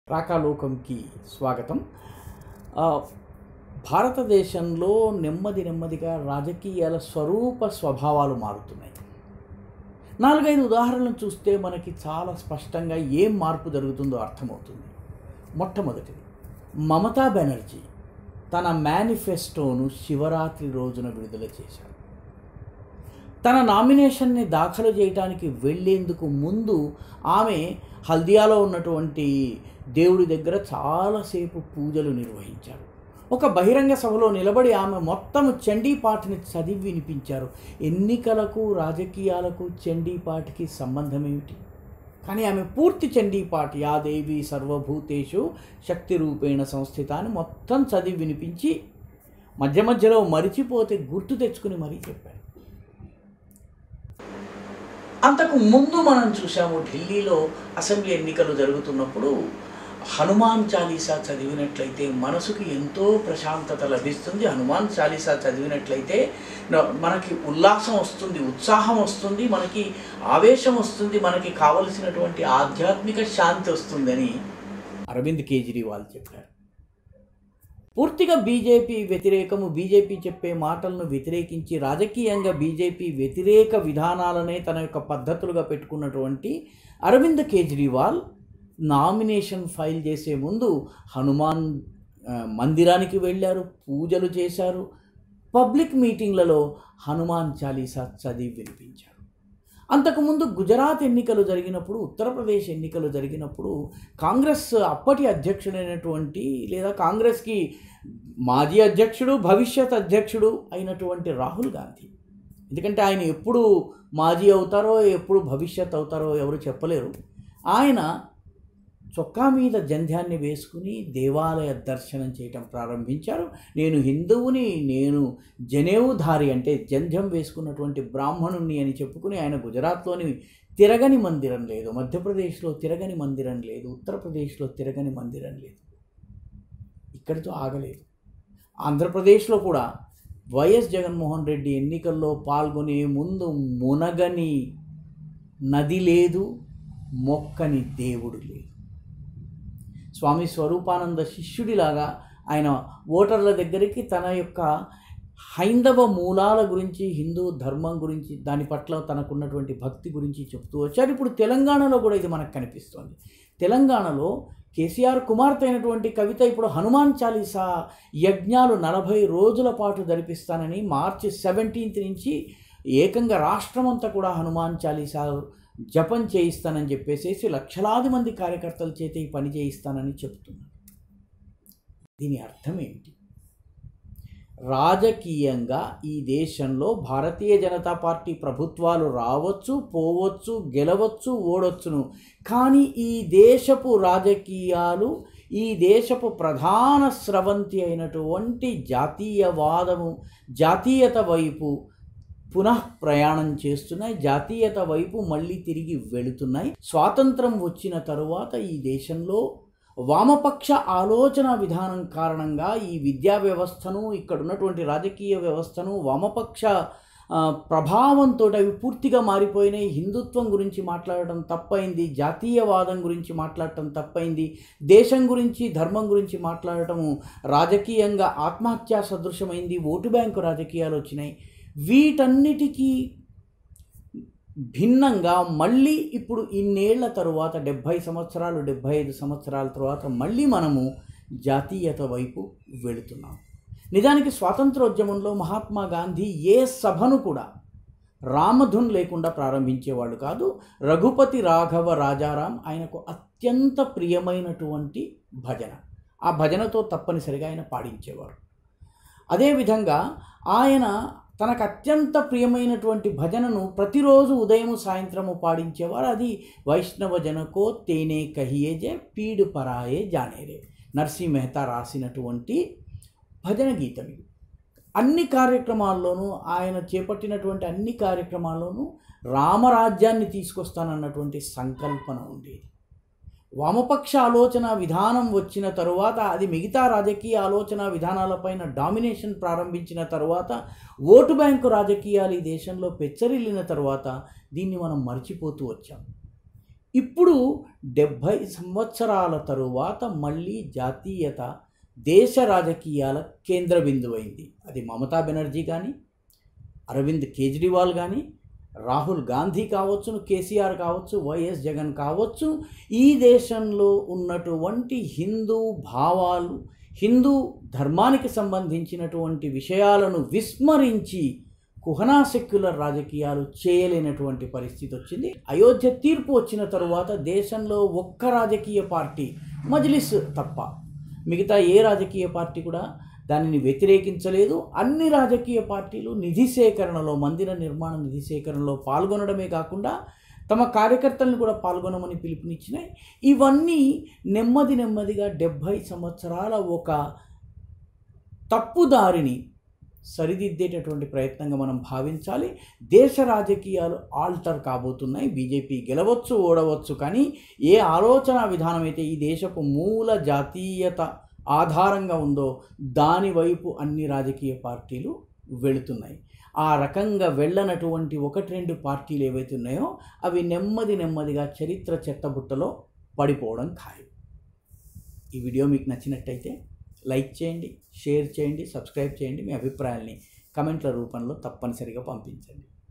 రాకాలోకంకి స్వాగతం ఆ, భారతదేశంలో నెమ్మది నెమ్మదిగా రాజకీయాల స్వరూప స్వభావాలు మారుతున్నాయి నాలుగైదు ఉదాహరణలు చూస్తే మనకి చాలా స్పష్టంగా ఏం మార్పు జరుగుతుందో అర్థమవుతుంది మొట్టమొదటిది మమతా బెనర్జీ తన మేనిఫెస్టోను శివరాత్రి రోజున విడుదల చేశారు తన నామినేషన్ని దాఖలు చేయడానికి వెళ్ళేందుకు ముందు ఆమె హల్దియాలో ఉన్నటువంటి దేవుడి దగ్గర చాలాసేపు పూజలు నిర్వహించారు ఒక బహిరంగ సభలో నిలబడి ఆమె మొత్తం చండీపాఠని చదివి వినిపించారు ఎన్నికలకు రాజకీయాలకు చండీపాఠకి సంబంధం ఏమిటి కానీ ఆమె పూర్తి చండీపాఠ యా దేవి సర్వభూతేషు శక్తి రూపేణ సంస్థిత అని మొత్తం చదివి వినిపించి మధ్య మధ్యలో మరిచిపోతే గుర్తు తెచ్చుకుని మరీ చెప్పారు అంతకు ముందు మనం చూసాము ఢిల్లీలో అసెంబ్లీ ఎన్నికలు జరుగుతున్నప్పుడు హనుమాన్ చాలీసా చదివినట్లయితే మనసుకి ఎంతో ప్రశాంతత లభిస్తుంది హనుమాన్ చాలీసా చదివినట్లయితే న- మనకి ఉల్లాసం వస్తుంది ఉత్సాహం వస్తుంది మనకి ఆవేశం వస్తుంది మనకి కావలసినటువంటి ఆధ్యాత్మిక శాంతి వస్తుందని అరవింద్ కేజ్రీవాల్ చెప్పారు పూర్తిగా బీజేపీ వ్యతిరేకము బీజేపీ చెప్పే మాటలను వ్యతిరేకించి రాజకీయంగా బీజేపీ వ్యతిరేక విధానాలనే తన యొక్క పద్ధతులుగా పెట్టుకున్నటువంటి అరవింద్ కేజ్రీవాల్ నామినేషన్ ఫైల్ చేసే ముందు హనుమాన్ ఆ, మందిరానికి వెళ్ళారు పూజలు చేశారు పబ్లిక్ మీటింగ్లలో హనుమాన్ చాలీసా చదివి వినిపించారు అంతకుముందు గుజరాత్ ఎన్నికలు జరిగినప్పుడు ఉత్తరప్రదేశ్ ఎన్నికలు జరిగినప్పుడు కాంగ్రెస్ అప్పటి అధ్యక్షుడైనటువంటి లేదా కాంగ్రెస్కి మాజీ అధ్యక్షుడు భవిష్యత్ అధ్యక్షుడు అయినటువంటి రాహుల్ గాంధీ ఎందుకంటే ఆయన ఎప్పుడు మాజీ అవుతారో ఎప్పుడు భవిష్యత్ అవుతారో ఎవరు చెప్పలేరు ఆయన చొక్కా మీద జంధ్యాన్ని వేసుకుని దేవాలయ దర్శనం చేయటం ప్రారంభించారు నేను హిందువుని నేను జనేవుధారి అంటే జంధ్యం వేసుకున్నటువంటి బ్రాహ్మణుణ్ణి అని చెప్పుకుని ఆయన గుజరాత్లోని తిరగని మందిరం లేదు మధ్యప్రదేశ్లో తిరగని మందిరం లేదు ఉత్తరప్రదేశ్లో తిరగని మందిరం లేదు ఇక్కడితో ఆగలేదు ఆంధ్రప్రదేశ్లో కూడా వైఎస్ జగన్మోహన్ రెడ్డి ఎన్నికల్లో పాల్గొనే ముందు మునగని నది లేదు మొక్కని దేవుడు లేదు స్వామి స్వరూపానంద శిష్యుడిలాగా ఆయన ఓటర్ల దగ్గరికి తన యొక్క హైందవ మూలాల గురించి హిందూ ధర్మం గురించి దాని పట్ల తనకున్నటువంటి భక్తి గురించి చెప్తూ వచ్చారు ఇప్పుడు తెలంగాణలో కూడా ఇది మనకు కనిపిస్తోంది తెలంగాణలో కేసీఆర్ కుమార్తె అయినటువంటి కవిత ఇప్పుడు హనుమాన్ చాలీసా యజ్ఞాలు నలభై రోజుల పాటు జరిపిస్తానని మార్చి సెవెంటీన్త్ నుంచి ఏకంగా రాష్ట్రమంతా కూడా హనుమాన్ చాలీసా జపం చేయిస్తానని చెప్పేసేసి లక్షలాది మంది కార్యకర్తల చేత ఈ పని చేయిస్తానని చెప్తున్నారు దీని అర్థం ఏమిటి రాజకీయంగా ఈ దేశంలో భారతీయ జనతా పార్టీ ప్రభుత్వాలు రావచ్చు పోవచ్చు గెలవచ్చు ఓడొచ్చును కానీ ఈ దేశపు రాజకీయాలు ఈ దేశపు ప్రధాన స్రవంతి అయినటువంటి జాతీయవాదము జాతీయత వైపు పునః ప్రయాణం చేస్తున్నాయి జాతీయత వైపు మళ్ళీ తిరిగి వెళుతున్నాయి స్వాతంత్రం వచ్చిన తరువాత ఈ దేశంలో వామపక్ష ఆలోచన విధానం కారణంగా ఈ విద్యా వ్యవస్థను ఇక్కడ ఉన్నటువంటి రాజకీయ వ్యవస్థను వామపక్ష ఆ, ప్రభావంతో అవి పూర్తిగా మారిపోయినాయి హిందుత్వం గురించి మాట్లాడటం తప్పైంది జాతీయవాదం గురించి మాట్లాడటం తప్పైంది దేశం గురించి ధర్మం గురించి మాట్లాడటము రాజకీయంగా ఆత్మహత్యా సదృశమైంది ఓటు బ్యాంకు రాజకీయాలు వచ్చినాయి వీటన్నిటికీ భిన్నంగా మళ్ళీ ఇప్పుడు ఇన్నేళ్ల తరువాత డెబ్భై సంవత్సరాలు డెబ్భై ఐదు సంవత్సరాల తర్వాత మళ్ళీ మనము జాతీయత వైపు వెళుతున్నాం నిజానికి స్వాతంత్రోద్యమంలో మహాత్మా గాంధీ ఏ సభను కూడా రామధున్ లేకుండా ప్రారంభించేవాడు కాదు రఘుపతి రాఘవ రాజారాం ఆయనకు అత్యంత ప్రియమైనటువంటి భజన ఆ భజనతో తప్పనిసరిగా ఆయన పాడించేవారు అదేవిధంగా ఆయన తనకు అత్యంత ప్రియమైనటువంటి భజనను ప్రతిరోజు ఉదయం సాయంత్రము పాడించేవారు అది వైష్ణవ జనకో తేనే కహియే జే పీడు పరాయే జానేరే నర్సీ మెహతా రాసినటువంటి భజన గీతం ఇది అన్ని కార్యక్రమాల్లోనూ ఆయన చేపట్టినటువంటి అన్ని కార్యక్రమాల్లోనూ రామరాజ్యాన్ని తీసుకొస్తానన్నటువంటి సంకల్పన ఉండేది వామపక్ష ఆలోచన విధానం వచ్చిన తరువాత అది మిగతా రాజకీయ ఆలోచన విధానాలపైన డామినేషన్ ప్రారంభించిన తరువాత ఓటు బ్యాంకు రాజకీయాలు ఈ దేశంలో పెచ్చరిల్లిన తరువాత దీన్ని మనం మర్చిపోతూ వచ్చాం ఇప్పుడు డెబ్భై సంవత్సరాల తరువాత మళ్ళీ జాతీయత దేశ రాజకీయాల కేంద్ర బిందువైంది అది మమతా బెనర్జీ కానీ అరవింద్ కేజ్రీవాల్ కానీ రాహుల్ గాంధీ కావచ్చు కేసీఆర్ కావచ్చు వైఎస్ జగన్ కావచ్చు ఈ దేశంలో ఉన్నటువంటి హిందూ భావాలు హిందూ ధర్మానికి సంబంధించినటువంటి విషయాలను విస్మరించి కుహనా సెక్యులర్ రాజకీయాలు చేయలేనటువంటి పరిస్థితి వచ్చింది అయోధ్య తీర్పు వచ్చిన తరువాత దేశంలో ఒక్క రాజకీయ పార్టీ మజ్లిస్ తప్ప మిగతా ఏ రాజకీయ పార్టీ కూడా దానిని వ్యతిరేకించలేదు అన్ని రాజకీయ పార్టీలు నిధి సేకరణలో మందిర నిర్మాణ నిధి సేకరణలో పాల్గొనడమే కాకుండా తమ కార్యకర్తలను కూడా పాల్గొనమని పిలుపునిచ్చినాయి ఇవన్నీ నెమ్మది నెమ్మదిగా డెబ్భై సంవత్సరాల ఒక తప్పుదారిని సరిదిద్దేటటువంటి ప్రయత్నంగా మనం భావించాలి దేశ రాజకీయాలు ఆల్టర్ కాబోతున్నాయి బీజేపీ గెలవచ్చు ఓడవచ్చు కానీ ఏ ఆలోచన విధానం అయితే ఈ దేశపు మూల జాతీయత ఆధారంగా ఉందో దాని వైపు అన్ని రాజకీయ పార్టీలు వెళుతున్నాయి ఆ రకంగా వెళ్ళనటువంటి ఒకటి రెండు పార్టీలు ఏవైతే ఉన్నాయో అవి నెమ్మది నెమ్మదిగా చరిత్ర చెత్తబుట్టలో పడిపోవడం ఖాయం ఈ వీడియో మీకు నచ్చినట్టయితే లైక్ చేయండి షేర్ చేయండి సబ్స్క్రైబ్ చేయండి మీ అభిప్రాయాల్ని కమెంట్ల రూపంలో తప్పనిసరిగా పంపించండి